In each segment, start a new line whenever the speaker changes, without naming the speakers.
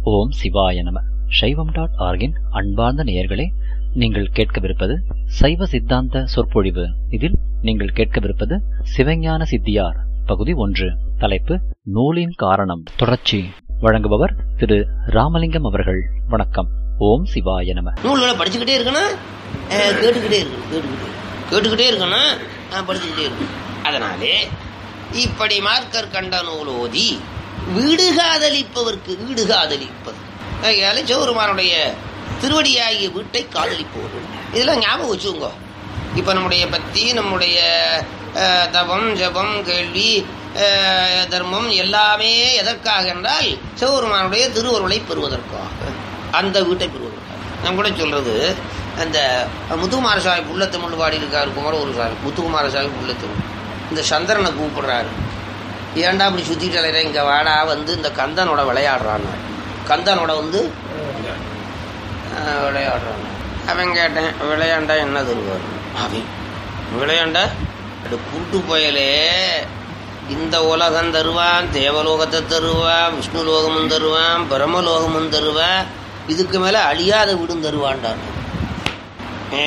ஓம் சிவாய நம சைவம் டாட் ஆர்கின் அன்பார்ந்த நேயர்களே நீங்கள் கேட்கவிருப்பது சைவ சித்தாந்த சொற்பொழிவு இதில் நீங்கள் கேட்கவிருப்பது சிவஞான சித்தியார் பகுதி ஒன்று தலைப்பு நூலின் காரணம் தொடர்ச்சி வழங்குபவர் திரு ராமலிங்கம் அவர்கள் வணக்கம் ஓம் சிவாய நம
நூல்களை படிச்சுக்கிட்டே இருக்கணும் அஹ், கேட்டுக்கிட்டே இருக்கணும் கேட்டுக்கிட்டே கேட்டுக்கிட்டே இருக்கணும் அஹ், படிச்சுக்கிட்டே இருக்கணும் அதனாலே இப்படி மார்க்கர் கண்ட நூல் ஓதி வீடு காதலிப்பவர்க்கு வீடு காதலிப்பது ஆகையால சிவருமானுடைய திருவடியாகிய வீட்டை காதலிப்பவர் இதெல்லாம் ஞாபகம் வச்சுக்கோங்க இப்போ நம்முடைய பக்தி நம்முடைய அஹ், தவம் ஜபம் கேள்வி அஹ், தர்மம் எல்லாமே எதற்காக என்றால் சிவபெருமானுடைய திருவருளை பெறுவதற்காக அந்த வீட்டை பெறுவதற்காக நான் கூட சொல்றது அந்த முத்துக்குமார சாமி புள்ளத்தமிழ் பாடி இருக்காரு குமர ஒரு சாமி முத்துக்குமார சாமி புள்ளத்தமிழ் இந்த சந்திரனை கூப்பிடுறாரு ஏன்டா அப்படி சுத்திட்டு அலையிற இங்க வாடா வந்து இந்த கந்தனோட விளையாடுறான்னு கந்தனோட வந்து ஆஹ், விளையாடுறான் அவன் கேட்டேன் விளையாண்டா என்ன தருவார் அவன் விளையாண்டா அது குருட்டு புயலே இந்த உலகம் தருவான் தேவலோகத்தை தருவான் விஷ்ணு லோகமும் தருவான் பிரம்மலோகமும் தருவான் இதுக்கு மேல அழியாத வீடும் தருவான்டான் ஏ?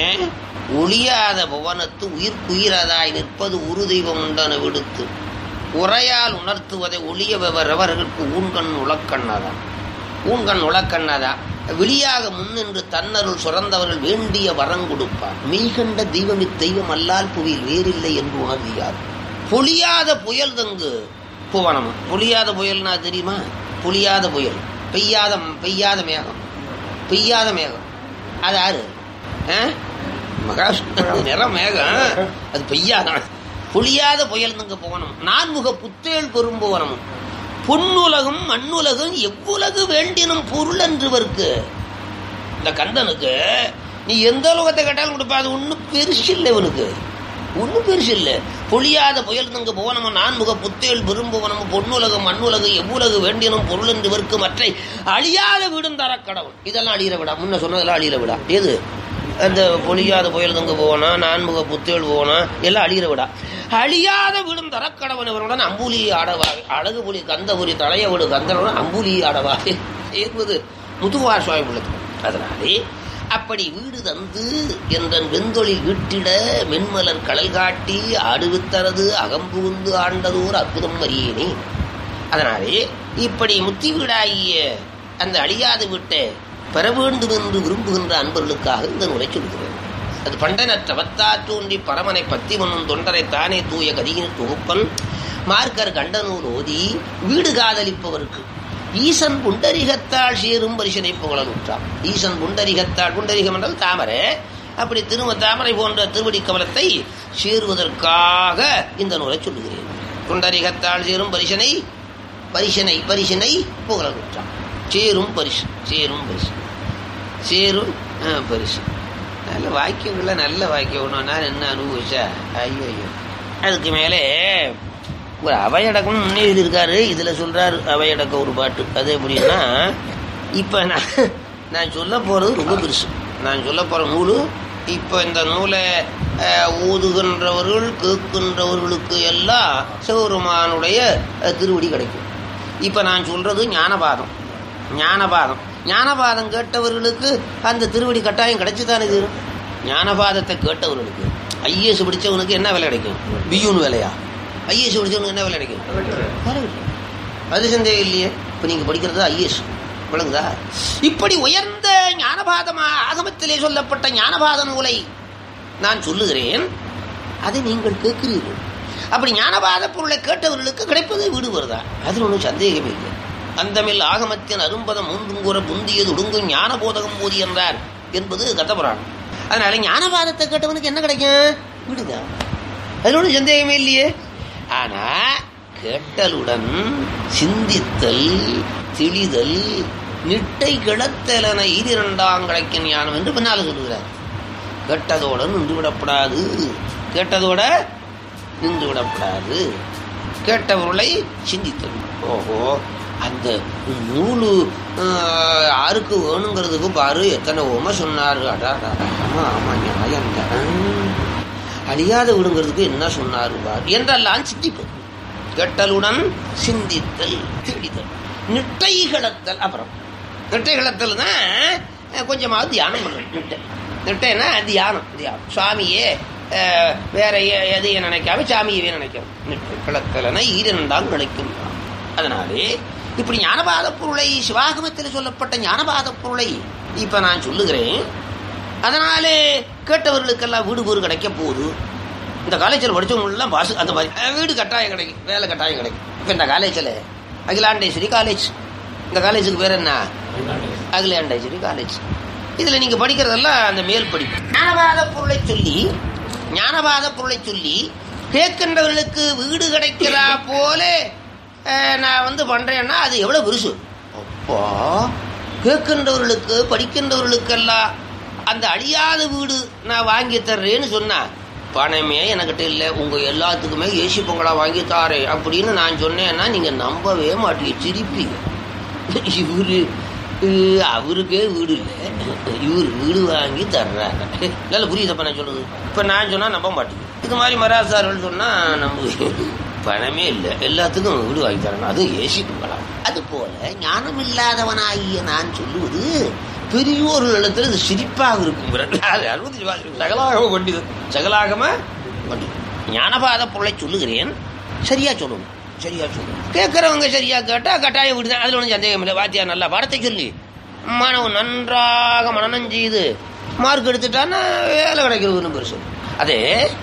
ஒளியாத புவனத்து உயிர்க்குயிரதாய் நிற்பது உரு தெய்வம் உண்டன விடுத்து உரையால் உணர்த்துவதை ஒளிய வெவரவர்களுக்கு ஊன்கண் உலக்கண்ணாதான் ஊன்கண் உலக்கண்ணாதான் வெளியாக முன்னின்று தன்னருள் சுரந்தவர்கள் வேண்டிய வரம் கொடுப்பார் மெய்கண்ட தெய்வம் இத்தெய்வம் அல்லால் புவியில் வேறில்லை என்று உணர்வியார் பொழியாத புயல் தங்கு புவனம் பொழியாத புயல்னா தெரியுமா பொழியாத புயல் பெய்யாத பெய்யாத மேகம் பெய்யாத மேகம் அது யாரு ஆ? மகாவிஷ்ணு நிற மேகம் அது பெய்யாத பொழியாத புயல் தங்க புவனம் நான்முக புத்தேள் பெரும்புவனம் பொன்னுலகம் மண்ணுலகம் எவ்வுலகு வேண்டினும் பொருள் என்றுவர்க்கு இந்த கந்தனுக்கு நீ எந்த உலகத்தை கேட்டாலும் கொடுப்பா அது ஒன்றும் பெருசு இல்லை இவனுக்கு ஒன்றும் பெருசு இல்லை பொழியாத புயல் தங்க புவனமும் நான்முக புத்தேள் விரும்புவனமும் பொன்னுலகம் மண்ணுலகம் எவ்வுலகு வேண்டினும் பொருள் என்று வர்க்கு மற்றை அழியாத வீடும் தர கடவுள் இதெல்லாம் அழியிற விடா முன்ன சொன்னதெல்லாம் அழியிற விடா எது அந்த பொழியாத புயல் தங்க போகணும் நான்முக புத்தேள் போகணும் எல்லாம் அழியிற விடா அழியாத வீடும் தரக்கடவன் இவருடன் அம்புலி ஆடவாக அழகு புலி கந்தபுரி தலைய விடு கந்தனுடன் அம்புலி ஆடவாக என்பது முத்துவார் சுவாமி உள்ளது அதனாலே அப்படி வீடு தந்து என்றன் வெந்தொழில் வீட்டிட மென்மலர் கடல் காட்டி ஆடுவித்தரது அகம்புகுந்து ஆண்டதோர் அற்புதம் அறியேனே அதனாலே இப்படி முத்தி வீடாகிய அந்த அழியாத வீட்டை பெற வேண்டும் என்று விரும்புகின்ற அன்பர்களுக்காக இந்த நூலை சொல்கிறேன் அது பண்டனற்ற வத்தா தோன்றி பரமனை பத்தி மண்ணும் தொண்டரை தானே தூய கதியின் தொகுப்பன் மார்க்கர் கண்டனூர் ஓதி வீடு காதலிப்பவருக்கு ஈசன் புண்டரிகத்தால் சேரும் பரிசனை புகழலுற்றான் ஈசன் புண்டரிகத்தால் புண்டரிகம் என்றால் தாமரை அப்படி திரும தாமரை போன்ற திருவடி கமலத்தை சேருவதற்காக இந்த நூலை சொல்லுகிறேன் புண்டரிகத்தால் சேரும் பரிசனை பரிசனை பரிசனை புகழலுற்றான் சேரும் பரிசு சேரும் பரிசு சேரும் ஆ, பரிசு நல்ல வாக்கியங்கள்ல நல்ல வாக்கியம் ஒன்று நான் என்ன அனுபவிச்சா ஐயோ ஐயோ அதுக்கு மேலே ஒரு அவையடக்கம் முன்னே இருக்காரு இதில் சொல்றாரு அவையடக்கம் ஒரு பாட்டு அது எப்படின்னா இப்போ நான் நான் சொல்ல போகிறது ரொம்ப பெருசு நான் சொல்ல போகிற நூல் இப்போ இந்த நூலை அஹ், ஓதுகின்றவர்கள் கேட்கின்றவர்களுக்கு எல்லாம் சிவபெருமானுடைய அஹ், திருவடி கிடைக்கும் இப்போ நான் சொல்றது ஞானபாதம் ஞானபாதம் ஞானபாதம் கேட்டவர்களுக்கு அந்த திருவடி கட்டாயம் கிடைச்சுதானே தீரும் ஞானபாதத்தை கேட்டவர்களுக்கு ஐஏஎஸ் படிச்சவனுக்கு என்ன வேலை கிடைக்கும் பியூன் வேலையா ஐஏஎஸ் படிச்சவனுக்கு என்ன வேலை கிடைக்கும் வேலை கிடைக்கும். அது சந்தேகம் இல்லையே இப்போ நீங்கள் படிக்கிறது ஐஏஎஸ் விளங்குதா இப்படி உயர்ந்த ஞானபாதமா ஆகமத்திலே சொல்லப்பட்ட ஞானபாத நூலை நான் சொல்லுகிறேன் அதை நீங்கள் கேட்கிறீர்கள் அப்படி ஞானபாத பொருளை கேட்டவர்களுக்கு கிடைப்பது வீடு வருதா அதில் ஒன்றும் சந்தேகமே இல்லை அந்தமில் ஆகமத்தின் அரும்பதம் மூன்றும் கூற புந்தியது ஒடுங்கும் ஞான போதகம் போதி என்றார் என்பது கத்தபுராணம் அதனால ஞானபாதத்தை கேட்டவனுக்கு என்ன கிடைக்கும் வீடுதான் அதில் ஒன்றும் சந்தேகமே இல்லையே ஆனா கேட்டலுடன் சிந்தித்தல் தெளிதல் நிட்டை கிடத்தலன ஈரிரண்டாம் கிடைக்கும் ஞானம் என்று பின்னால் சொல்லுகிறார் கேட்டதோட நின்று விடப்படாது கேட்டதோட நின்று விடப்படாது கேட்டவர்களை சிந்தித்தல் ஓஹோ அந்த நூலு ஆஹ், யாருக்கு வேணுங்கிறதுக்கு பாரு எத்தனை உமை சொன்னாரு அடா அடா, ஆமா ஆமா நியாயம் அழியாத விடுங்கிறதுக்கு என்ன சொன்னாரு பாரு என்றெல்லாம் சிந்திப்பது கேட்டலுடன் சிந்தித்தல் தேடிதல் நிட்டை கிடத்தல் அப்புறம் நெட்டை களத்தில் தான் அஹ், கொஞ்சமாவது தியானம் பண்ணுறேன் நெட்டை நெட்டைன்னா தியானம் தியானம் சுவாமியே அஹ், வேற எ- எதையும் நினைக்காம சாமியவே நினைக்கும் நெட்டை களத்தில்னா ஈரண்டால் நினைக்கும் அதனாலே இப்படி ஞானபாத பொருளை சிவாகமத்தில் சொல்லப்பட்ட ஞானபாத பொருளை இப்ப நான் சொல்லுகிறேன் அதனாலே கேட்டவர்களுக்கெல்லாம் வீடு பேரு கிடைக்க போகுது இந்த காலேஜில் படிச்சவங்களெல்லாம் பாசு அந்த மாதிரி அஹ், வீடு கட்டாயம் கிடைக்கும் வேலை கட்டாயம் கிடைக்கும் இப்போ இந்த காலேஜில் அகிலாண்டேஸ்வரி காலேஜ் இந்த காலேஜுக்கு பேர் என்ன அகிலாண்டேஸ்வரி காலேஜ் இதில் நீங்கள் படிக்கிறதெல்லாம் அந்த மேல் படிப்பு ஞானபாத பொருளை சொல்லி ஞானபாத பொருளை சொல்லி கேட்கின்றவர்களுக்கு வீடு கிடைக்கிறா போல அஹ், நான் வந்து பண்றேன்னா அது எவ்வளவு பெருசு அப்பா கேட்கின்றவர்களுக்கு படிக்கின்றவர்களுக்கெல்லாம் அந்த அழியாத வீடு நான் வாங்கி தர்றேன்னு சொன்னா பணமே எனக்கிட்ட இல்லை உங்க எல்லாத்துக்குமே ஏசி பொங்கலா வாங்கி தாரேன் அப்படின்னு நான் சொன்னேன்னா நீங்க நம்பவே மாட்டீங்க சிரிப்பீங்க இவரு அஹ், அவருக்கே வீடு இல்லை இவர் வீடு வாங்கி தர்றாங்க இல்லை புரியுதப்ப நான் சொல்றது இப்ப நான் சொன்னா நம்ப மாட்டேங்க இது மாதிரி மராசார்கள் சொன்னா நம்புவேன் பணமே இல்லை எல்லாத்துக்கும் வீடு வாங்கி தரணும் அது ஏசி பொங்கலாம் அது போல ஞானம் இல்லாதவனாகிய நான் சொல்லுவது பெரியோர்களிடத்தில் இது சிரிப்பாக இருக்கும் அது அறுபத்தி சகலாகம பண்டிதர் சகலாகம பண்டிதர் ஞானபாத பொருளை சொல்லுகிறேன் சரியா சொல்லணும் சரியா சொல்லணும் கேட்கறவங்க சரியா கேட்டா கட்டாயம் விடுதான் அதுல ஒன்றும் சந்தேகம் இல்லை வாத்தியா நல்லா பாடத்தை சொல்லி மாணவன் நன்றாக மனநம் செய்து மார்க் எடுத்துட்டான்னா வேலை கிடைக்கிறது ஒன்றும் பெருசு அதே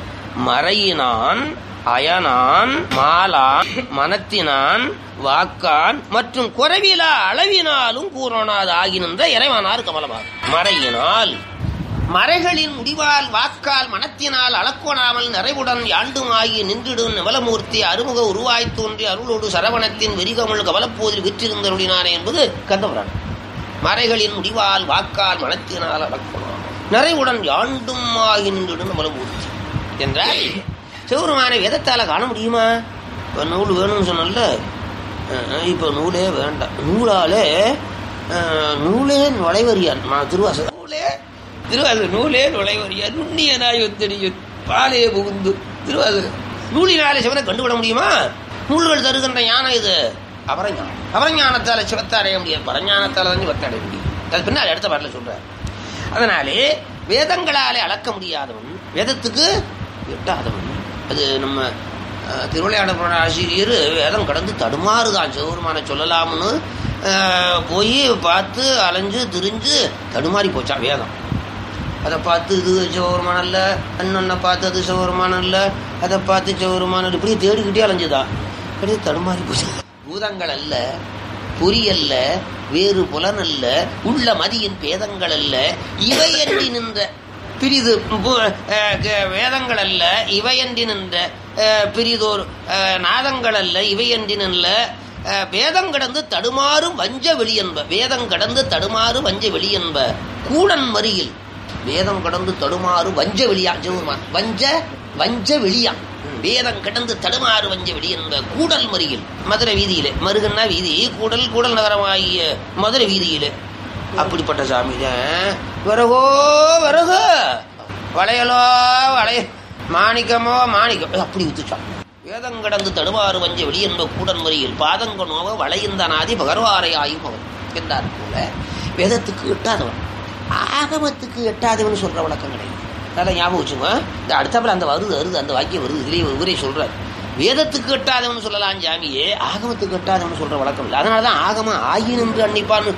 மறையினான் அயனான் மாலான் மனத்தினான் வாக்கான் மற்றும் குறைவிலா அளவினாலும் கூறனாது ஆகி நின்ற இறைவனார் கமலமார் மறையினால் மறைகளின் முடிவால் வாக்கால் மனத்தினால் அளக்கோணாமல் நிறைவுடன் யாண்டுமாகி நின்றிடும் நிவலமூர்த்தி அருமுக உருவாய்த் தோன்றி அருளோடு சரவணத்தின் வெறிகமிழ் கவலப்போதில் விற்றிருந்தருளினானே என்பது கந்தபுராணம் மறைகளின் முடிவால் வாக்கால் மனத்தினால் அளக்கோணாமல் நிறைவுடன் யாண்டுமாகி நின்றிடும் நிவலமூர்த்தி என்றால் சிவருமான வேதத்தால காண முடியுமா இப்போ நூல் வேணும்னு சொன்னல இப்போ நூலே வேண்டாம் நூலாலே அஹ், நூலே நுழைவரியான் நான் திருவாசகம் நூலே திருவாசகம் நூலே நுழைவரியான் நுண்ணியனாய் ஒத்தடியும் பாலே புகுந்து திருவாசகம் நூலினாலே சிவனை கண்டுவிட முடியுமா நூல்கள் தருகின்ற ஞானம் இது அபரஞானம் அபரஞானத்தால சிவத்தை அடைய முடியாது பரஞானத்தால தான் சிவத்தை அடைய முடியும் அது பின்னாடி அடுத்த பாட்டில் சொல்றார் அதனாலே வேதங்களாலே அளக்க முடியாதவன் வேதத்துக்கு எட்டாதவன் அது நம்ம அஹ், திருவிளையாட புராண ஆசிரியர் வேதம் கடந்து தடுமாறுதான் சிவபெருமான சொல்லலாம்னு அஹ், போய் பார்த்து அலைஞ்சு திரிஞ்சு தடுமாறி போச்சான் வேதம் அதை பார்த்து இது சிவபெருமானம் இல்லை அண்ணனை பார்த்து அது சிவபெருமானம் இல்லை அதை பார்த்து சிவபெருமானம் இப்படியே தேடிக்கிட்டே அலைஞ்சுதான் அப்படியே தடுமாறி போச்சு பூதங்கள் அல்ல பொறி அல்ல வேறு புலன் அல்ல உள்ள மதியின் பேதங்கள் அல்ல இவையன்றி நின்ற பிரிது பு- அஹ் க- வேதங்கள் அல்ல இவையன்றி நின்ற அஹ், பிரிதோர் அஹ், நாதங்கள் அல்ல இவையன்றி நின்ற அஹ், வேதம் கடந்து தடுமாறும் வஞ்ச வெளி என்ப வேதம் கடந்து தடுமாறு வஞ்ச வெளி என்ப கூடன் மறியில் வேதம் கடந்து தடுமாறு வஞ்ச வெளியா சிவருமான் வஞ்ச வஞ்ச வெளியா வேதம் கடந்து தடுமாறு வஞ்ச வெளி என்ப கூடல் மறியில் மதுரை வீதியிலே மருகன்னா வீதி கூடல் கூடல் நகரமாகிய மதுரை வீதியிலே அப்படிப்பட்ட சாமி தான் வரகோ வரகு வளையலோ வளைய மாணிக்கமோ மாணிக்கம் அப்படி வித்துச்சான் வேதம் கடந்து தடுமாறு வஞ்ச வெளி என்ப கூடன் மறியில் பாதங்க நோவ வளையந்தனாதி பகர்வாரை ஆயும் அவன் என்றார் போல வேதத்துக்கு எட்டாதவன் ஆகமத்துக்கு எட்டாதவன் சொல்ற வழக்கம் கிடையாது நல்லா ஞாபகம் வச்சுங்க இந்த அடுத்தப்பல அந்த வருது வருது அந்த வாக்கியம் வருது இதுலேயே இவரே சொல்றார் வேதத்துக்கு எட்டாதவன் சொல்லலாம் ஜாமியே ஆகமத்துக்கு எட்டாதவன் சொல்ற வழக்கம் இல்லை அதனால தான் ஆகமம் ஆகி நின்று அன்னிப்பான்னு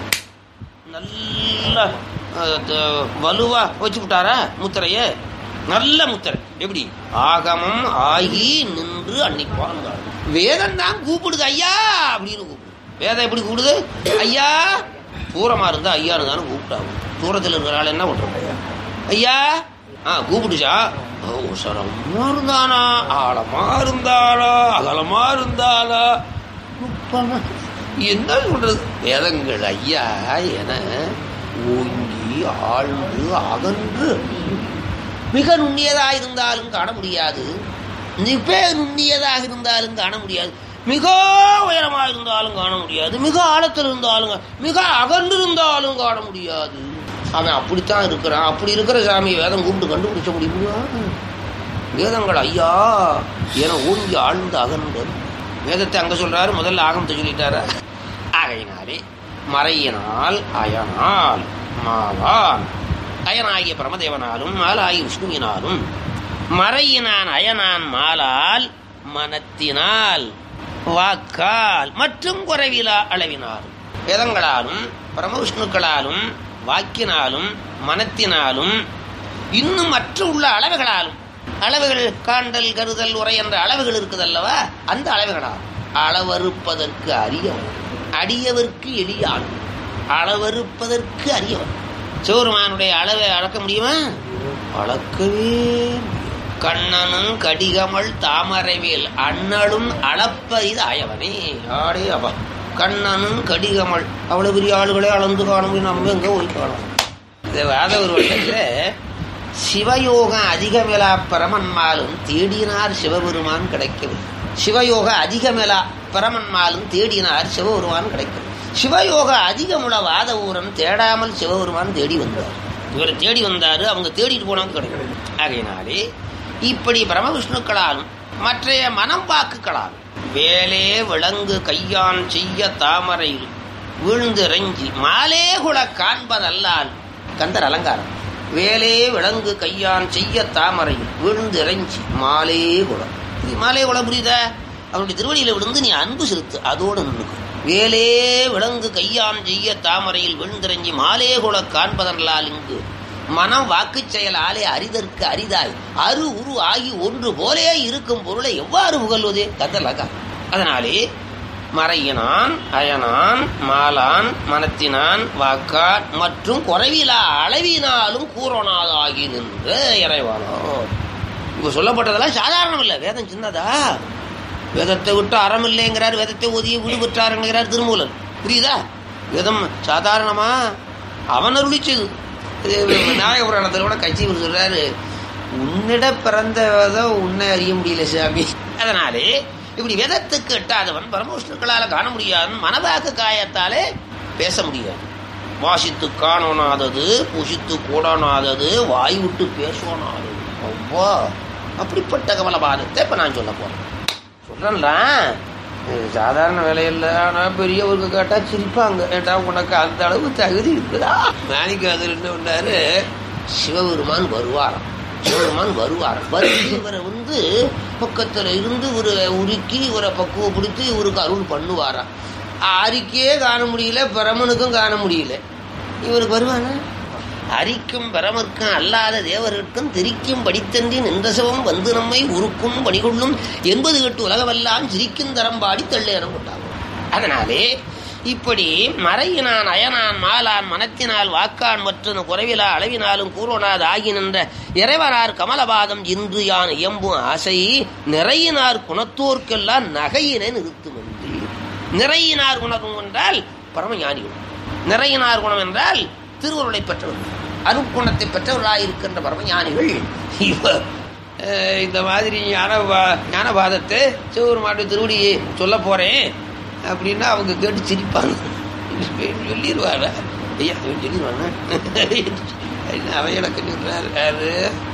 நல்ல அஹ், த- வலுவா வச்சு விட்டாரா முத்திரைய நல்ல முத்திரை எப்படி ஆகமம் ஆகி நின்று அன்னிப்பான் வேதம் தான் கூப்பிடுது ஐயா அப்படின்னு கூப்பிடுது வேதம் எப்படி கூப்பிடுது ஐயா தூரமா இருந்தா ஐயான்னு தானே கூப்பிட்டாங்க தூரத்தில் இருக்கிற என்ன பண்றது ஐயா ஆ கூப்பிடுச்சா அவசரமா இருந்தானா ஆழமா இருந்தாளா அகலமா இருந்தாளா நுட்பமா என்ன சொல்றது வேதங்கள் ஐயா என ஓங்கி ஆழ்ந்து அகன்று மிக நுண்ணியதாக இருந்தாலும் காண முடியாது மிக நுண்ணியதாக இருந்தாலும் காண முடியாது மிக உயரமாக இருந்தாலும் காண முடியாது மிக ஆழத்தில் இருந்தாலும் கா- மிக அகன்று இருந்தாலும் காண முடியாது அவன் அப்படித்தான் இருக்கிறான் அப்படி இருக்கிற சாமி வேதம் கூப்பிட்டு கண்டுபிடிச்ச முடியுமா வேதங்கள் ஐயா என ஓங்கி ஆழ்ந்து அகன்று வேதத்தை அங்க சொல்றாரு முதல்ல ஆகமத்தை சொல்லிட்டாரா ஆகையினாலே மறையினால் அயனால் மாவான் அயனாகிய பிரமதேவனாலும் மாலாகி விஷ்ணுவினாலும் மறையினான் அயனான் மாலால் மனத்தினால் வாக்கால் மற்றும் குறைவிலா அளவினாலும் வேதங்களாலும் பரமவிஷ்ணுக்களாலும் வாக்கினாலும் மனத்தினாலும் இன்னும் மற்ற உள்ள அளவுகளாலும் அளவுகள் காண்டல் கருதல் உரை என்ற அளவுகள் இருக்குதல்லவா அந்த அளவுகளால் அளவறுப்பதற்கு அரியவன் அடியவர்க்கு எளியான் அளவறுப்பதற்கு அரியவன் சிவருமானுடைய அளவை அளக்க முடியுமா அளக்கவே கண்ணனும் கடிகமல் தாமரைவேல் அண்ணலும் அளப்பரிது ஆயவனே ஆடே அவா கண்ணனும் கடிகமல் அவ்வளவு பெரிய ஆளுகளே அளந்து காண முடியும் நம்ம எங்க போய் காணும் இந்த வாத ஒரு வட்டத்தில் சிவயோகம் அதிகமெலா பரமன்மாலும் தேடினார் சிவபெருமான் கிடைக்கவில்லை சிவயோக அதிகமெலா பரமன்மாலும் தேடினார் சிவபெருமான் கிடைக்கவில்லை சிவயோக அதிகமுள்ள வாத ஊரன் தேடாமல் சிவபெருமான் தேடி வந்தார் இவரை தேடி வந்தாரு அவங்க தேடிட்டு போனவங்க கிடைக்கவில்லை ஆகையினாலே இப்படி பிரமவிஷ்ணுக்களாலும் மற்றைய மனம் வாக்குகளாலும் வேலே விலங்கு கையான் செய்ய தாமரையில் வீழ்ந்திறங்கி மாலே குல காண்பதல்லால் கந்தர் அலங்காரம் வேலே விலங்கு கையான் செய்ய தாமரையில் விழுந்திறங்கி மாலே குலம் இது மாலே குலம் புரியுதா அவனுடைய திருவடியில விழுந்து நீ அன்பு செலுத்து அதோடு நின்றுக்கும் வேலே விலங்கு கையான் செய்ய தாமரையில் விழுந்திறங்கி மாலே குல காண்பதல்லால் இங்கு மனம் வாக்கு செயலாலே அரிதற்கு அரிதாய் அரு உரு ஆகி ஒன்று போலே இருக்கும் பொருளை எவ்வாறு புகழ்வதே கந்தலகா அதனாலே மறையினான் அயனான் மாலான் மனத்தினான் வாக்கான் மற்றும் குறைவிலா அளவினாலும் கூறனாதாகி நின்ற இறைவானோ இப்ப சொல்லப்பட்டதெல்லாம் சாதாரணம் இல்லை வேதம் சின்னதா வேதத்தை விட்டு அறம் இல்லைங்கிறார் வேதத்தை ஒதுங்கி விடுபட்டாருங்கிறார் திருமூலன் புரியுதா வேதம் சாதாரணமா அவன் அருளிச்சது விநாயக புராணத்தில் கூட கட்சி சொல்றாரு உன்னிட பிறந்த வேதம் உன்னை அறிய முடியல சாமி அதனாலே இப்படி வேதத்துக்கு எட்டாதவன் பரமவிஷ்ணுக்களால் காண முடியாது மனவாக்கு காயத்தாலே பேச முடியாது வாசித்து காணோனாதது புசித்து கூடனாதது வாய் விட்டு பேசோனாதது அவ்வா அப்படிப்பட்ட கமலபாதத்தை இப்ப நான் சொல்ல போறேன் சொல்றேன்ல இது சாதாரண வேலையில்ல ஆனா பெரியவருக்கு கேட்டா சிரிப்பாங்க கேட்டா உனக்கு அந்த அளவு தகுதி இருக்குதா நாளைக்கு அது என்ன பண்ணாரு சிவபெருமான் வருவாராம் சிவபெருமான் வருவார் இவரை வந்து பக்கத்துல இருந்து ஒரு உருக்கி இவரை பக்குவப்படுத்தி இவருக்கு அருள் பண்ணுவாராம் அரிக்கே காண முடியல பிரமனுக்கும் காண முடியல இவருக்கு வருவானா அரிக்கும் பரமர்க்கும் அல்லாத தேவருக்கும் திரிக்கும் படித்தன்றி நின்றசவம் வந்து நம்மை உருக்கும் பணிகொள்ளும் என்பது கேட்டு உலகமெல்லாம் சிரிக்கும் தரம் பாடி தள்ளேறம் கொண்டாங்க அதனாலே இப்படி மறையினான் அயனான் மாலான் மனத்தினால் வாக்கான் மற்றும் குறைவிலா அளவினாலும் கூறுவனாது ஆகி நின்ற இறைவனார் கமலபாதம் இன்று யான் இயம்பும் ஆசை நிறையினார் குணத்தோர்க்கெல்லாம் நகையினை நிறுத்தும் என்று நிறையினார் குணம் என்றால் பரமஞானிகள் நிறையினார் குணம் என்றால் திருவருளை பெற்றவர்கள் அருக்குணத்தை பெற்றவர்களாக இருக்கின்ற பரமஞானிகள் இவ அஹ், இந்த மாதிரி ஞான ஞானபாதத்தை சிவபெருமாட்டு திருவடியை சொல்ல போறேன் அப்படின்னா அவங்க கேட்டு சிரிப்பாங்க சொல்லிடுவாங்க ஐயா இவன் சொல்லிடுவாங்க என்ன அவன் எனக்கு சொல்றாரு யாரு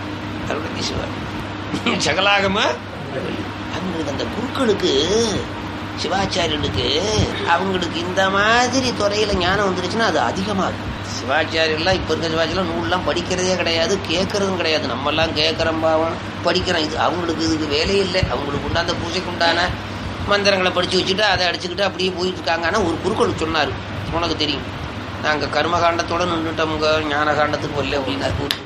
அருணகிரிசுவர் சகலாகமா அவங்களுக்கு அந்த குருக்களுக்கு சிவாச்சாரியர்களுக்கு அவங்களுக்கு இந்த மாதிரி துறையில ஞானம் வந்துருச்சுன்னா அது அதிகமா இருக்கும் சிவாச்சாரியெல்லாம் இப்ப இருக்க சிவாச்சாரியம் நூல்லாம் படிக்கிறதே கிடையாது கேட்கறதும் கிடையாது நம்ம எல்லாம் கேட்கறோம் பாவம் படிக்கிறோம் இது அவங்களுக்கு இதுக்கு வேலையே இல்லை அவங்களுக்கு உண்டான பூஜைக்கு உண்டான மந்திரங்களை படிச்சு வச்சுட்டு அதை அடிச்சுக்கிட்டு அப்படியே போயிட்டு இருக்காங்க ஆனா ஒரு குருக்கள் சொன்னாரு உனக்கு தெரியும் நாங்க கர்மகாண்டத்தோட நின்றுட்டோமுங்க ஞான காண்டத்துக்கு வரல அப்படின்னாரு குருக்கள்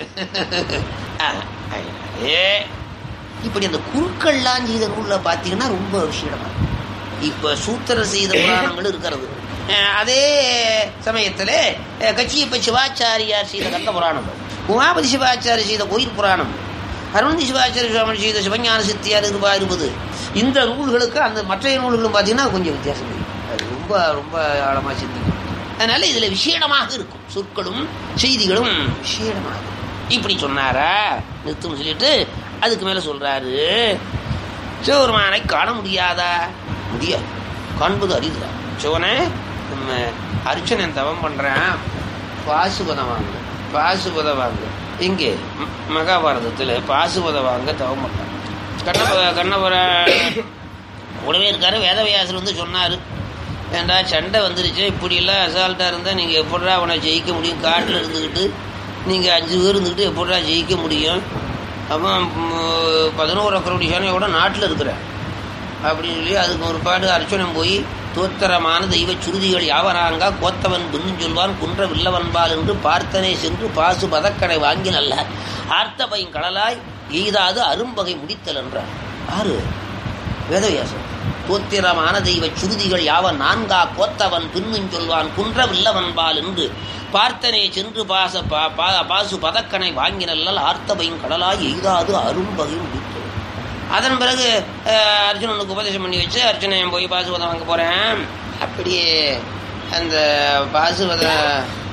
ஆ, அதனாலே இப்படி அந்த குருக்கள்லாம் செய்த நூல்ல பாத்தீங்கன்னா ரொம்ப விஷயமா இருக்கும். இப்ப சூத்திர செய்த புராணங்கள் இருக்கிறது அஹ் அதே சமயத்துல அஹ் கச்சியப்ப சிவாச்சாரியார் செய்த கந்த புராணம் உமாபதி சிவாச்சாரி செய்த கோயில் புராணம் அருணந்தி சிவாச்சாரி சுவாமி செய்த சிவஞான சித்தியார் இருபா இருபது இந்த நூல்களுக்கு அந்த மற்ற நூல்களும் பார்த்தீங்கன்னா கொஞ்சம் வித்தியாசம் இருக்கு. அது ரொம்ப ரொம்ப ஆழமா சிந்திக்கும் அதனால இதுல விசேடமாக இருக்கும் சொற்களும் செய்திகளும் விசேடமாக இருக்கும். இப்படி சொன்னாரா நிறுத்தும் சொல்லிட்டு அதுக்கு மேல சொல்றாரு சிவபெருமானை காண முடியாதா முடியாது காண்பது அரிதா சிவனே நம்ம அர்ச்சனன் தவம் பண்றேன் பாசுபதம் வாங்க பாசுபதம் வாங்க இங்கே ம- மகாபாரதத்துல பாசுபதம் வாங்க தவம் பண்றான் கண்ணபுர கண்ணபுர கூடவே இருக்காரு வேதவியாசர் வந்து சொன்னாரு ஏண்டா சண்டை வந்துருச்சு இப்படியெல்லாம் அசால்ட்டாக இருந்தால் நீங்கள் எப்படா அவனை ஜெயிக்க முடியும் காட்டில் இருந்துக்கிட்டு நீங்கள் அஞ்சு பேர் இருந்துக்கிட்டு எப்படா ஜெயிக்க முடியும் அவன் ம், பதினோரு அக்கரோடி சேனையோட நாட்டில் இருக்கிறேன் அப்படின்னு சொல்லி அதுக்கு ஒரு பாடு அர்ச்சனம் போய் தோத்திரமான தெய்வ சுருதிகள் யாவராங்கா கோத்தவன் பின்னு சொல்வான் குன்ற வில்லவன்பால் என்று பார்த்தனே சென்று பாசு பதக்கடை வாங்கி நல்ல ஆர்த்த பையன் கடலாய் எய்தாது அரும்பகை முடித்தல் என்றார் ஆறு வேதவியாசம் தோத்திரமான தெய்வ சுருதிகள் யாவன் நான்கா கோத்தவன் பின்னும் சொல்வான் குன்ற வில்லவன்பால் என்று பார்த்தனே சென்று பாச பா- பா- பாசு பதக்கனை வாங்கி நல்லல் ஆர்த்தபையும் கடலாய் எய்தாது அரும்பகை முடித்தல் அதன் பிறகு அஹ், அர்ஜுனனுக்கு உபதேசம் பண்ணி வச்சு அர்ஜுனன் போய் பாசுவதம் வாங்க போறேன் அப்படியே அந்த பாசுவதம்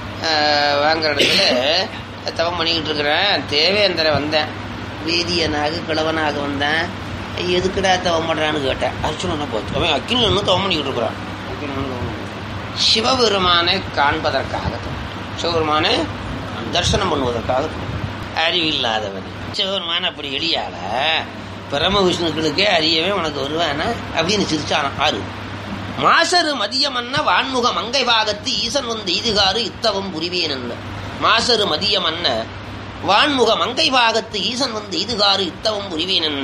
அஹ், வாங்குற இடத்துல தவம் பண்ணிக்கிட்டு இருக்கிறேன் தேவேந்திர வந்தேன் வேதியனாக கிழவனாக வந்தேன் எதுக்குடா தவம் பண்றான்னு கேட்டேன் அர்ஜுனனை பார்த்து அவன் அக்கினி இன்னும் தவம் பண்ணிக்கிட்டு இருக்கிறான் அக்கினி இன்னும் தவம் பண்ணிக்கிட்டு. சிவபெருமானை காண்பதற்காக சிவபெருமானை தரிசனம் பண்ணுவதற்காக அறிவில்லாதவன் சிவபெருமான் அப்படி எளியால பிரம விஷ்ணுக்களுக்கே அறியவே உனக்கு வருவானா அப்படின்னு சிரிச்சானான் ஆறு மாசரு மதியமன்ன வான்முக மங்கை பாகத்து ஈசன் வந்து ஈதுகாறு இத்தவம் புரிவேன் என்ன மாசரு மதியமன்ன வான்முக மங்கை பாகத்து ஈசன் வந்து ஈதுகாறு இத்தவம் புரிவேன் என்ன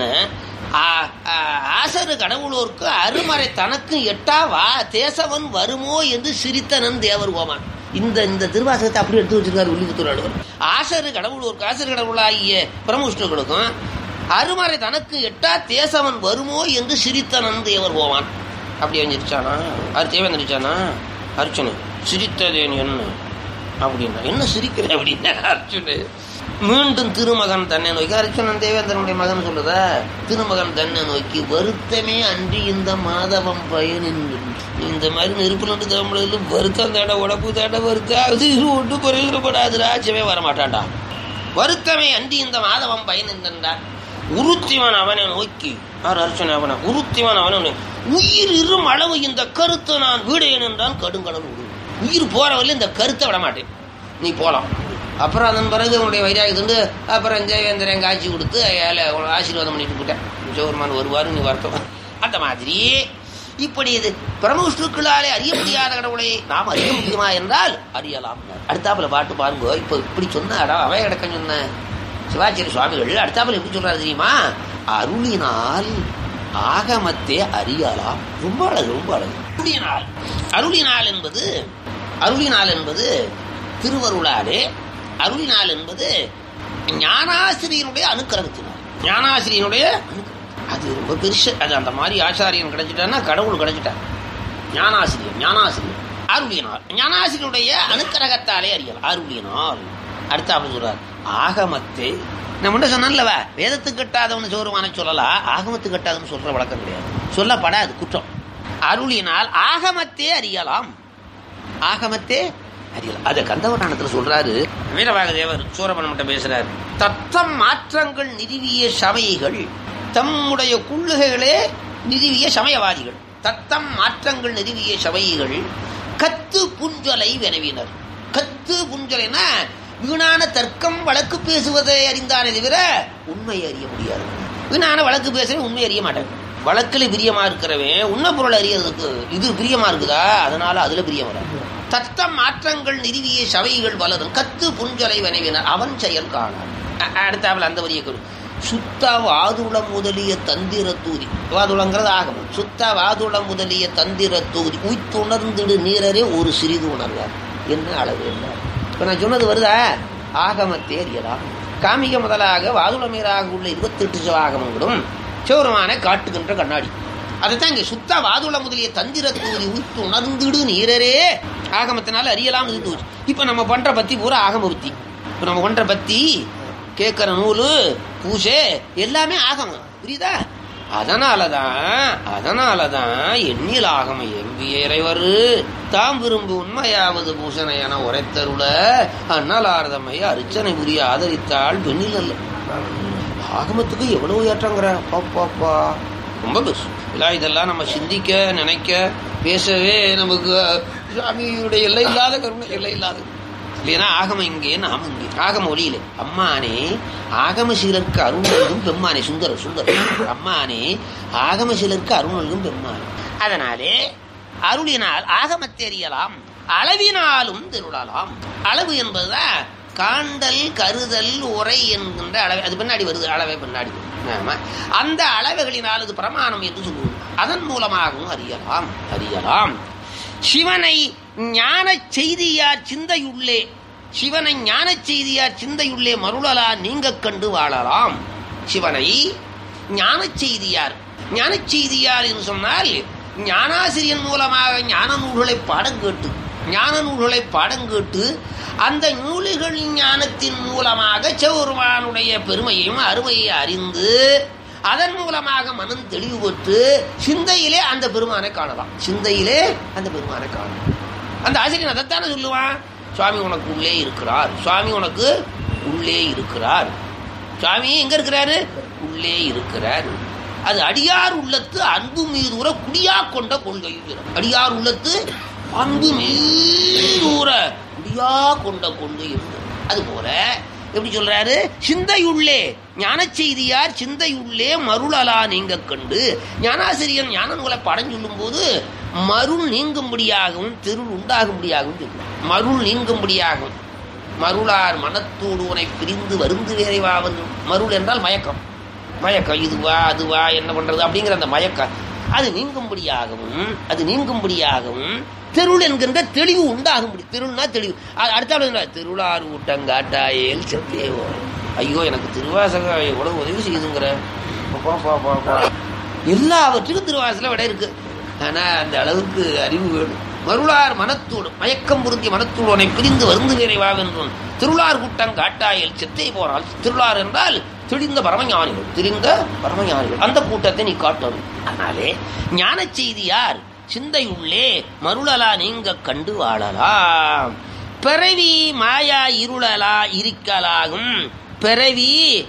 ஆ- ஆ- ஆசரு கடவுளோர்க்கு அருமறை தனக்கு எட்டா வா தேசவன் வருமோ என்று சிரித்தனன் தேவர் கோமான் இந்த இந்த திருவாசகத்தை அப்படி எடுத்து வச்சிருக்காரு உள்ளிபுத்தூர் ஆளுவர் ஆசரு கடவுளோர்க்கு ஆசரு கடவுளாகிய பிரமுஷ்ணுக்களுக்கும் அருமறை தனக்கு எட்டா தேசவன் வருமோ என்று சிரித்தனன் தேவர் போவான் அப்படி வந்துருச்சானா அது தேவை வந்துருச்சானா அர்ச்சனை சிரித்ததேன் என்ன அப்படின்னா என்ன சிரிக்கிற அப்படின்னா அர்ஜுனு மீண்டும் திருமகன் தன்னை நோக்கி அர்ஜுனன் தேவேந்திரனுடைய மகன் சொல்லுதா திருமகன் தன்னை நோக்கி வருத்தமே அன்றி இந்த மாதவம் பயனின் இந்த மாதிரி நெருப்புல இருந்து தமிழ்ல வருத்தம் தேட உடம்பு தேட வருத்தம் அது இது ஒன்றும் பிரயோஜனப்படாது ராஜ்யமே வரமாட்டான்டா வருத்தமே அன்றி இந்த மாதவம் பயனின்றான் உருத்திவன் அவனை நோக்கி யார் அர்ச்சனை அவனை உருத்திவன் அவனை நோக்கி, உயிர் இரும் அளவு இந்த கருத்தை நான் வீடேன் என்றான் கடுங்கடல் விடு உயிர் போறவரையில இந்த கருத்தை விட மாட்டேன் நீ போலாம் அப்புறம் அதன் பிறகு உன்னுடைய வைராகத்துண்டு அப்புறம் ஜெயவேந்திரன் காட்சி கொடுத்து ஏழை உனக்கு ஆசீர்வாதம் பண்ணிட்டு போட்டேன் ஜோர்மான் வருவார் நீ வருத்தம் அந்த மாதிரி இப்படி இது பிரமவிஷ்ணுக்களாலே அறிய முடியாத கடவுளை நாம் அறிய முடியுமா என்றால் அறியலாம் அடுத்தாப்புல பாட்டு பாருங்க இப்ப இப்படி சொன்ன அவை கிடக்க சொன்ன சிவாச்சாரிய சுவாமிகள் அடுத்தாப்புல எப்படி சொல்றாரு தெரியுமா அருளினால் ஆகமத்தை அறியலாம் ரொம்ப அழகு ரொம்ப அழகு அருளினால் அருளினால் என்பது அருளினால் என்பது திருவருளாலே அருளினால் என்பது ஞானாசிரியனுடைய அனுக்கிரகத்தினால் ஞானாசிரியனுடைய அனுக்கிரகம். அது ரொம்ப பெருசு அது அந்த மாதிரி ஆச்சாரியன் கிடைச்சிட்டான்னா கடவுள் கிடைச்சிட்டார் ஞானாசிரியர் ஞானாசிரியர் அருளியனால் ஞானாசிரியனுடைய அனுக்கிரகத்தாலே அறியலாம் அருளியனால் அடுத்த அவர் சொல்றார் ஆகமத்தை நம்ம என்ன சொன்னல்லவ வேதத்துக்கு கட்டாதவனு சோறுமான சொல்லலாம் ஆகமத்துக்கு கட்டாதவனு சொல்ற வழக்கம் கிடையாது சொல்லப்படாது குற்றம் அருளினால் ஆகமத்தே அறியலாம் ஆகமத்தே அறியலாம் அதை கந்தவராணத்துல சொல்றாரு வீரவாக தேவர் சூரபன்மட்ட பேசுறாரு தத்தம் மாற்றங்கள் நிறுவிய சமயிகள் தம்முடைய குள்ளுகைகளே நிறுவிய சமயவாதிகள் தத்தம் மாற்றங்கள் நிறுவிய சபைகள் கத்து புஞ்சலை வினவினர் கத்து புஞ்சலைனா வீணான தர்க்கம் வழக்கு பேசுவதை அறிந்தானே தவிர உண்மை அறிய முடியாது வீணான வழக்கு பேசுறவன் உண்மை அறிய மாட்டான் வழக்குல பிரியமா இருக்கிறவன் உண்மை பொருள் அறியறதுக்கு இது பிரியமா இருக்குதா அதனால அதுல பிரியம் வராது தத்தம் மாற்றங்கள் நிறுவிய சபைகள் வளரும் கத்து புஞ்சலை வனைவினர் அவன் செயல் காணார் அ- அடுத்தாப்புல அந்த வரிய கரு சுத்த வாதுளம் முதலிய தந்திர தூதி வாதுளங்கிறது ஆகமம் சுத்த வாதுளம் முதலிய தந்திர தூதி உய்த்துணர்ந்திடு நீரரே ஒரு சிறிது உணர்வார் என்ன அளவு என்ன இப்ப நான் சொன்னது வருதா ஆகமத்தை அறியலாம் காமிக முதலாக வாதுளமீராக உள்ள இருபத்தெட்டு சிவாகமங்களும் சிவருமான காட்டுகின்ற கண்ணாடி அதைத்தான் இங்க சுத்த வாதுள முதலிய தந்திர தூதி உய்த்து உணர்ந்திடு நீரரே ஆகமத்தினால அறியலாம் இது தூதி இப்ப நம்ம பண்ற பத்தி பூரா ஆகம புத்தி இப்ப நம்ம பண்ற பத்தி கேட்கிற நூலு பூஜை எல்லாமே ஆகமம் புரியுதா அதனாலதான் அதனாலதான் எண்ணில் ஆகம எம்பிய இறைவர் தாம் விரும்பு உண்மையாவது பூஷணை என உரைத்தருள அண்ணலாரதமை அர்ச்சனை புரிய ஆதரித்தாள் பெண்ணில் அல்ல ஆகமத்துக்கு எவ்வளவு ஏற்றங்கிற பாப்பா ரொம்ப பெருசு எல்லாம் இதெல்லாம் நம்ம சிந்திக்க நினைக்க பேசவே நமக்கு சாமியுடைய எல்லை இல்லாத கருணை எல்லை இல்லாத இல்லைன்னா ஆகம இங்கே நாம இங்கே ஆகம ஒளியிலே அம்மானே ஆகம சீலருக்கு அருணல்கும் பெம்மானே சுந்தர சுந்தர அம்மானே ஆகம சீலருக்கு அருணல்கும் பெம்மானே அதனாலே அருளினால் ஆகமத்தெறியலாம் அளவினாலும் திருளலாம் அளவு என்பதுதான் காண்டல் கருதல் உரை என்கின்ற அளவை அது பின்னாடி வருது அளவை பின்னாடி வருது. ஆமா. அந்த அளவுகளினால் அது பிரமாணம் என்று சொல்லுவோம் அதன் மூலமாகவும் அறியலாம் அறியலாம் சிவனை ஞான செய்தியார் சிந்தையுள்ளே சிவனை ஞான செய்தியார் சிந்தையுள்ளே மருளலா நீங்க கண்டு வாழலாம் சிவனை ஞான செய்தியார் ஞான செய்தியார் என்று சொன்னால் ஞானாசிரியன் மூலமாக ஞான நூல்களை பாடம் கேட்டு ஞான நூல்களை பாடம் கேட்டு அந்த நூல்களின் ஞானத்தின் மூலமாக சிவபெருமானுடைய பெருமையையும் அருமையை அறிந்து அதன் மூலமாக மனம் தெளிவு பெற்று சிந்தையிலே அந்த பெருமானை காணலாம் சிந்தையிலே அந்த பெருமானை காணலாம் அந்த ஆசிரியர் அதைத்தானே சொல்லுவான் சுவாமி உனக்கு உள்ளே இருக்கிறார் சுவாமி உனக்கு உள்ளே இருக்கிறார் சுவாமி எங்க இருக்கிறாரு உள்ளே இருக்கிறார் அது அடியார் உள்ளத்து அன்பு மீதுற குடியா கொண்ட கொள்கை அடியார் உள்ளத்து அன்பு மீதுற குடியா கொண்ட கொள்கை அது போல எப்படி சொல்றாரு சிந்தையுள்ளே ஞான செய்தியார் சிந்தையுள்ளே மருளலா நீங்க கண்டு ஞானாசிரியன் ஞான நூலை படம் சொல்லும் போது மருள் நீங்கும்படியாகவும் திருள் உண்டாகும்படியாகவும் சொல்றார் மருள் நீங்கும்படியாகும் மருளார் மனத்தோடு உனை பிரிந்து வருந்து வேறைவாவது மருள் என்றால் மயக்கம் மயக்கம் இதுவா அதுவா என்ன பண்றது அப்படிங்கிற அந்த மயக்கம் அது நீங்கும்படியாகவும் அது நீங்கும்படியாகவும் தெருள் என்கின்ற தெளிவு உண்டாகும்படி தெருள்னா தெளிவு அது அடுத்த திருளார் ஊட்டங்காட்டாயேல் செத்தேவோ ஐயோ எனக்கு திருவாசக எவ்வளவு உதவி செய்யுதுங்கிற பா, பா, பா, பா. எல்லாவற்றுக்கும் திருவாசல விட இருக்கு ஆனா அந்த அளவுக்கு அறிவு வேணும் மருளார் மனத்தோடு மயக்கம் பொருந்திய மனத்தோடு உன்னை பிரிந்து வருந்து விரைவாவென்றும் திருளார் கூட்டம் காட்டாயில் செத்தை போனால் திருளார் என்றால் திரிந்த பரமஞானிகள் திரிந்த பரமஞானிகள் அந்த கூட்டத்தை நீ காட்டணும் அதனாலே ஞான செய்தியார் சிந்தை உள்ளே மருளலா நீங்க கண்டு வாழலாம் பிறவி மாயா இருளலா இருக்கலாகும் பிறவி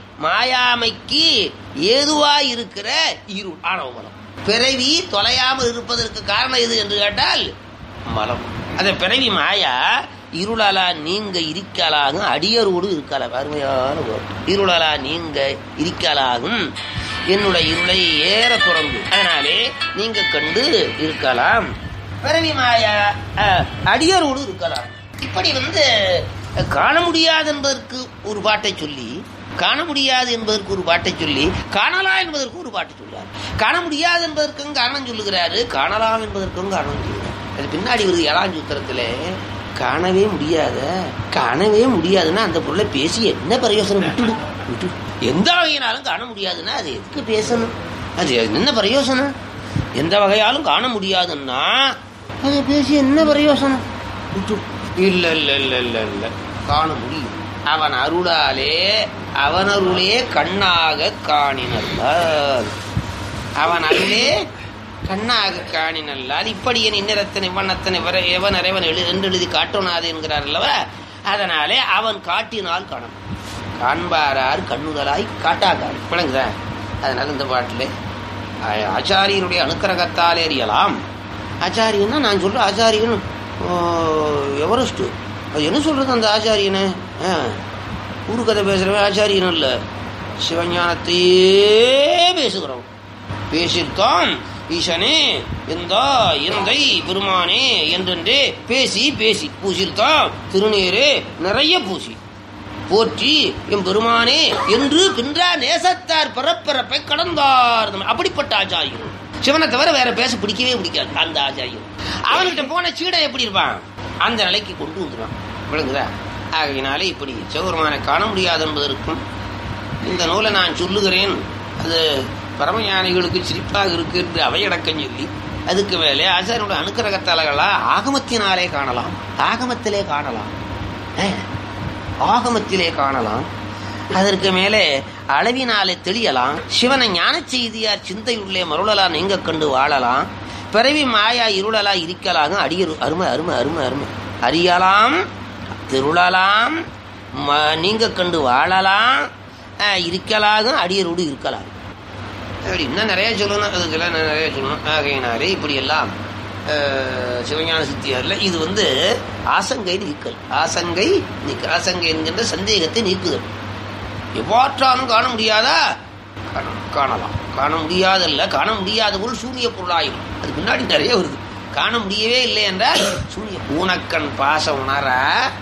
மாயாமைக்கு ஏதுவா இருக்கிற இருள் ஆணவ மலம் பிறவி தொலையாமல் இருப்பதற்கு காரணம் எது என்று கேட்டால் மலம் அந்த பிறவி மாயா இருளலா நீங்க இருக்கலாகும் அடியரோடு இருக்கலாம் அருமையான word. இருளலா நீங்க இருக்கலாகும் என்னுடைய இருளை ஏற தொடங்கு அதனாலே நீங்க கண்டு இருக்கலாம் பிறவி மாயா அஹ், அடியரோடு இருக்கலாம் இப்படி வந்து அஹ், காண முடியாது என்பதற்கு ஒரு பாட்டை சொல்லி காண முடியாது என்பதற்கு ஒரு பாட்டை சொல்லி காணலாம் என்பதற்கு ஒரு பாட்டை சொல்றார் காண முடியாது என்பதற்கும் காரணம் சொல்லுகிறாரு காணலாம் என்பதற்கும் காரணம் சொல்லுகிறார் அது பின்னாடி வருது ஏழாம் சூத்திரத்துல காணவே முடியாத காணவே முடியாதுன்னா அந்த பொருளை பேசி என்ன பிரயோசனம் விட்டுடு விட்டு எந்த வகையினாலும் காண முடியாதுன்னா அது எதுக்கு பேசணும் அது என்ன பிரயோசனம் எந்த வகையாலும் காண முடியாதுன்னா அதை பேசி என்ன பிரயோசனம் விட்டு இல்ல இல்ல இல்ல இல்ல இல்ல காண முடியும் அவன் அருளாலே அவன் அருளே கண்ணாக காணினல்லார் அவன் அருளே கண்ணாக காணினல்லால் இப்படி என் இன்னரத்தனை வண்ணத்தனை வர எவன் அறைவன் எழு என்று எழுதி காட்டோனாது என்கிறார் அல்லவா அதனாலே அவன் காட்டினால் காணும் காண்பாரார் கண்ணுதலாய் காட்டாக்கார் விளங்குதா அதனால இந்த பாட்டில் ஆ- ஆச்சாரியருடைய அனுக்கிரகத்தால் எறியலாம் ஆச்சாரியன்னா நான் சொல்ற ஆச்சாரியன் ஓ, எவரெஸ்ட் அது என்ன சொல்றது அந்த ஆச்சாரியனை ஆ, ஊரு கதை பேசுறவன் ஆச்சாரியனும் இல்லை சிவஞானத்தையே பேசுகிறோம் பேசித்தான் ஈசனே எந்தா எந்தை பெருமானே என்றென்றே பேசி பேசி பூசித்தான் திருநீரே நிறைய பூசி போற்றி எம் பெருமானே என்று பின்றா நேசத்தார் பிறப்பிறப்பை கடந்தார் அப்படிப்பட்ட ஆச்சாரியர் சிவனை தவிர வேற பேச பிடிக்கவே பிடிக்காது அந்த ஆச்சாரியர் அவன்கிட்ட போன சீடன் எப்படி இருப்பான் அந்த நிலைக்கு கொண்டு வந்துடுவான் விளங்குதா ஆகையினாலே இப்படி சிவபெருமானை காண முடியாது என்பதற்கும் இந்த நூலை நான் சொல்லுகிறேன் அது பரமஞானிகளுக்கு சிரிப்பாக இருக்கு என்று அவையடக்கம் சொல்லி அதுக்கு மேலே ஆச்சாரியோட அனுக்கிரகத்தாளர்களா ஆகமத்தினாலே காணலாம் ஆகமத்திலே காணலாம் அஹ், ஆகமத்திலே காணலாம் அதற்கு மேலே அளவினாலே தெளியலாம் சிவனை ஞான செய்தியார் சிந்தையுள்ளே மருளலா நீங்க கண்டு வாழலாம் பிறவி மாயா இருளலா இருக்கலாகும் அடியரு அருமை அருமை அருமை அருமை அறியலாம் திருளலாம் ம- நீங்க கண்டு வாழலாம் அஹ், இருக்கலாகும் அடியரோடு இருக்கலாம் அப்படி இன்னும் நிறைய சொல்லணும் அதுக்கெல்லாம் நான் நிறைய சொல்லணும் ஆகையினாலே இப்படி எல்லாம் அஹ், சிவஞான சித்தியாரில் இது வந்து ஆசங்கை நீக்கல் ஆசங்கை நீக்கல் ஆசங்கை என்கின்ற சந்தேகத்தை நீக்குதல் எவ்வாற்றாலும் காண முடியாதா காண- காணலாம் காண முடியாதல்ல காண முடியாத பொருள் சூரிய பொருளாயிரும் அது முன்னாடி நிறைய வருது காண முடியவே இல்லை என்றால் சூன்யம் ஊனக்கண் பாச உணரா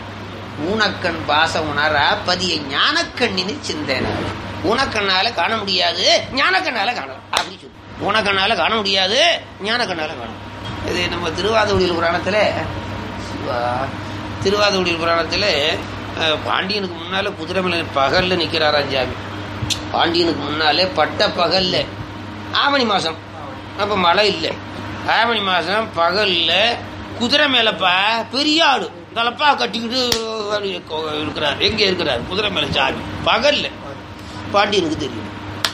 ஊனக்கண் பாச உணரா பதிய ஞானக்கண்ணினு சிந்தனை ஊனக்கண்ணால காண முடியாது ஞானக்கண்ணால காணலாம் அப்படி சொல்லு ஊனக்கண்ணால காண முடியாது ஞானக்கண்ணால காணலாம் இது நம்ம திருவாதூடியில் புராணத்துல சிவா, திருவாதூடியில் புராணத்துல அஹ், பாண்டியனுக்கு முன்னால குதிரை மேல பகல்ல நிக்கிறாராம் சாமி பாண்டியனுக்கு முன்னாலே பட்ட பகல்ல ஆவணி மாசம் அப்ப மழை இல்லை ஆவணி மாசம் பகல்ல குதிரை மேலப்பா பெரிய ஆடு தலப்பா கட்டிக்கிட்டு அப்படி கொ- இருக்கிறார் எங்க இருக்கிறார் குதிரை மேல சாமி பகல்ல பாண்டியனுக்கு தெரியும்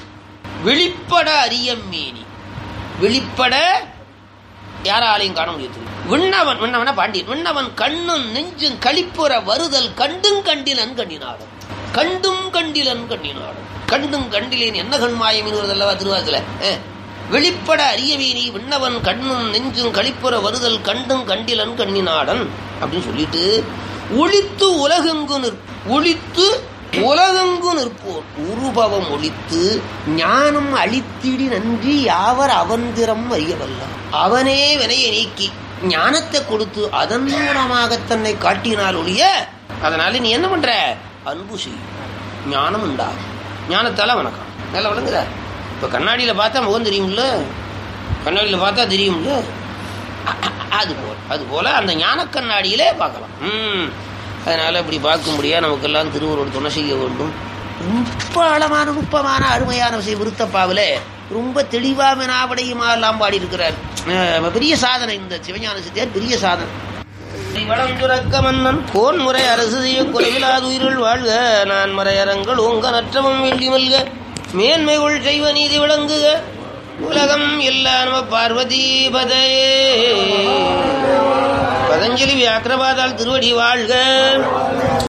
வெளிப்பட அரியம் மீனி வெளிப்பட யாராலையும் காண முடியாது விண்ணவன் விண்ணவன பாண்டியன் விண்ணவன் கண்ணும் நெஞ்சும் களிப்புற வருதல் கண்டும் கண்டிலன் கண்ணினாடும் கண்டும் கண்டிலன் கண்ணினாடும் கண்டும் கண்டிலேன் என்ன கண்மாயம் அல்லவா திருவாசல வெளிப்பட அரியவீனி விண்ணவன் கண்ணும் நெஞ்சும் களிப்புற வருதல் கண்டும் கண்டிலன் கண்ணினாடன் அப்படின்னு சொல்லிட்டு ஒளித்து உலகெங்கு நிற் ஒளித்து உலகெங்கு நிற்போர் உருபவம் ஒளித்து ஞானம் அழித்திடி நன்றி யாவர் அவந்திரம் அறியவல்ல அவனே வினையை நீக்கி ஞானத்தை கொடுத்து அதன் மூலமாக தன்னை காட்டினால் ஒழிய அதனால நீ என்ன பண்ற அன்பு செய் ஞானம் உண்டாகும் ஞானத்தால வணக்கம் நல்லா விளங்குதா இப்ப கண்ணாடியில பார்த்தா முகம் தெரியும்ல கண்ணாடியில பார்த்தா தெரியும்ல அ- அ- அது போல அது போல அந்த ஞான கண்ணாடியிலே பார்க்கலாம் ம் அதனால இப்படி பார்க்கும்படியா நமக்கெல்லாம் திருவருள் துணை செய்ய வேண்டும் ரொம்ப ஆழமான நுட்பமான அருமையான விஷயம் விருத்தப்பாவில ரொம்ப தெளிவா வினாவடையுமா எல்லாம் பாடி இருக்கிறார் பெரிய சாதனை இந்த சிவஞான சித்தியார் பெரிய சாதனை வளஞ்சுரக்க மன்னன் கோன் முறை அரசு செய்ய குறைவிலாது உயிர்கள் வாழ்க நான் மறையரங்கள் உங்க நற்றமும் வெள்ளி மல்க மேன்மைகள் செய்வ நீதி விளங்குக உலகம் எல்லா நம பார்வதி பதையே பதஞ்சலி வியாக்கிரபாதால் திருவடி வாழ்க